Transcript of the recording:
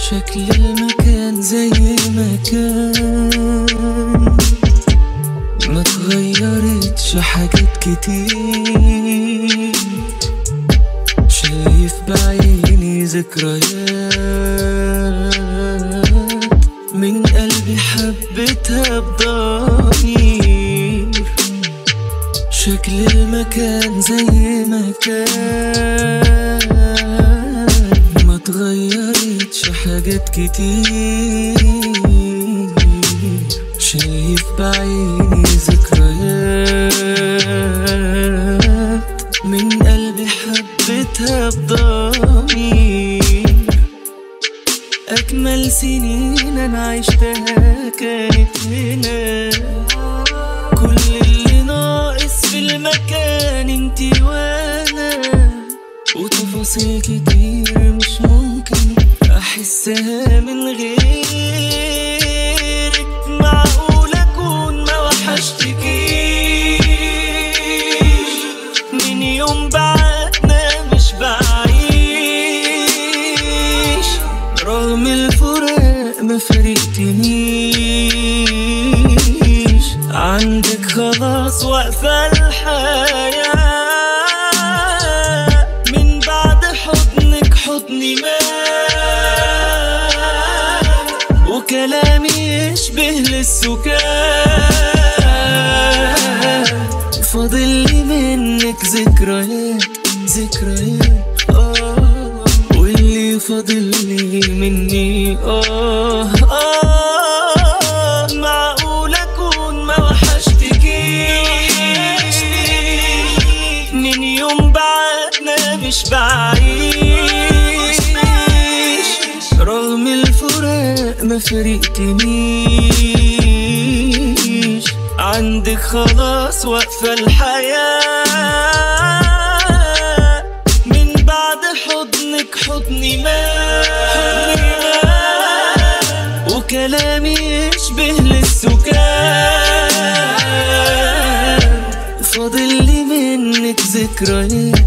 شكل المكان زي ما كان ما تغيرتش حاجات كتير شايف بعيني ذكريات من قلبي حبيتها بضمير شكل المكان زي ما كان ما تغيرتش حاجات كتير شايف بعيني ذكريات من قلبي حبيتها بضمير أجمل سنين أنا عشتها كانت هنا كل اللي ناقص في المكان انتي وأنا وتفاصيل كتير مش ممكن أحسها من غيرك معقول أكون ما وحشتكيش من يوم بعدنا مش بعيش رغم الفراق ما فرقتنيش عندك خلاص واقفة الحياة من بعد حضنك حضني مات وكلامي يشبه للسكات فاضل لي منك ذكريات ذكريات آه واللي فاضل لي مني آه آه معقول أكون ما وحشتكيش من يوم بعدنا مش بعيش رغم الفراق ما فرقتنيش عندك خلاص واقفة الحياة من بعد حضنك حضني مات وكلامي يشبه للسكات فاضل لي منك ذكريات